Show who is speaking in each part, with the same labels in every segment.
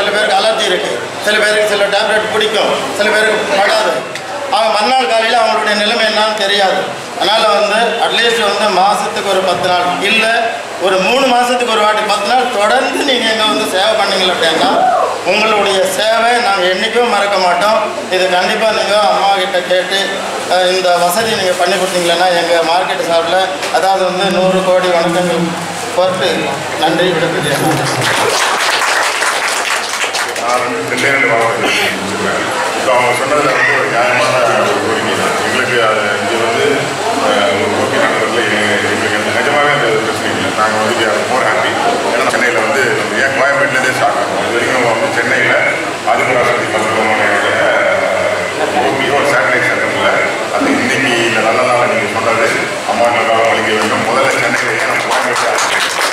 Speaker 1: சில பேருக்கு அலர்ஜி இருக்குது சில பேருக்கு சில டேப்லெட் பிடிக்கும் சில பேருக்கு படாது அவங்க மறுநாள் காலையில் அவங்களுடைய நிலைமை என்னன்னு தெரியாது அதனால் வந்து அட்லீஸ்ட் வந்து மாதத்துக்கு ஒரு பத்து நாள் இல்லை ஒரு மூணு மாதத்துக்கு ஒரு வாட்டி பத்து நாள் தொடர்ந்து நீங்கள் எங்கே வந்து சேவை பண்ணீங்க அப்படின்னா உங்களுடைய சேவை நாங்கள் என்றைக்கும் மறக்க மாட்டோம் இது கண்டிப்பாக நீங்கள் அம்மா கிட்ட கேட்டு அஹ், இந்த வசதி நீங்கள் பண்ணி கொடுத்தீங்களன்னா எங்கள் மார்க்கெட் சார்பில் அதாவது வந்து நூறு கோடி வணக்கங்கள் பொறுத்து நன்றி விடுக்கிறேன்
Speaker 2: நான் வந்து ரெண்டே ரெண்டு வாரம் முடிச்சுருவேன் இப்போ அவங்க சொன்னதில் வந்து ஒரு நியாயமான ஒரு கோரிக்கை தான் எங்களுக்கு அது இங்கே வந்து அஹ், ஒரு ஓகே நடக்கிறதுல எங்களுக்கு எந்த நிஜமாகவே அந்த பிரச்சனை இல்லை நாங்கள் வந்து அது மோர் ஹாப்பி ஏன்னா சென்னையில் வந்து நம்ம ஏன் கோயம்பேட்டிலேருந்தே ஸ்டார்ட் பண்ணோம் இது வரைக்கும் நம்ம வந்து சென்னையில் ஆதிபராசக்தி மருத்துவமனையோட ஓபியோ சேட்டலைட் சென்டரில் அது இன்னைக்கு இந்த நல்ல நாள் நீங்கள் சொன்னது அம்மா நல்லாவும் அளிக்க வேண்டும் முதல்ல சென்னையில் ஏன் நம்ம கோயம்பேட்டு ஆரம்பிக்கிறோம்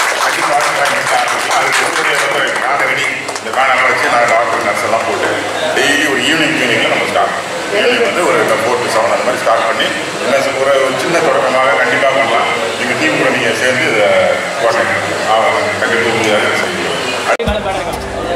Speaker 2: ரெடி இந்த வேனெல்லாம் வச்சு நான் டாக்டர் நர்ஸ் எல்லாம் போட்டு டெய்லி ஒரு ஈவினிங் கிளினிக்கில் நம்ம ஸ்டார்ட் ஈவினிங் வந்து ஒரு ஃபோர் டு செவன் அந்த மாதிரி ஸ்டார்ட் பண்ணி என்ன சொ- ஒரு ஒரு சின்ன தொடக்கமாக கண்டிப்பாக பண்ணலாம் எங்கள் டீம் கூட நீங்கள் சேர்ந்து இதை கோஆர்டினேட் கண்டிப்பாக செய்யும்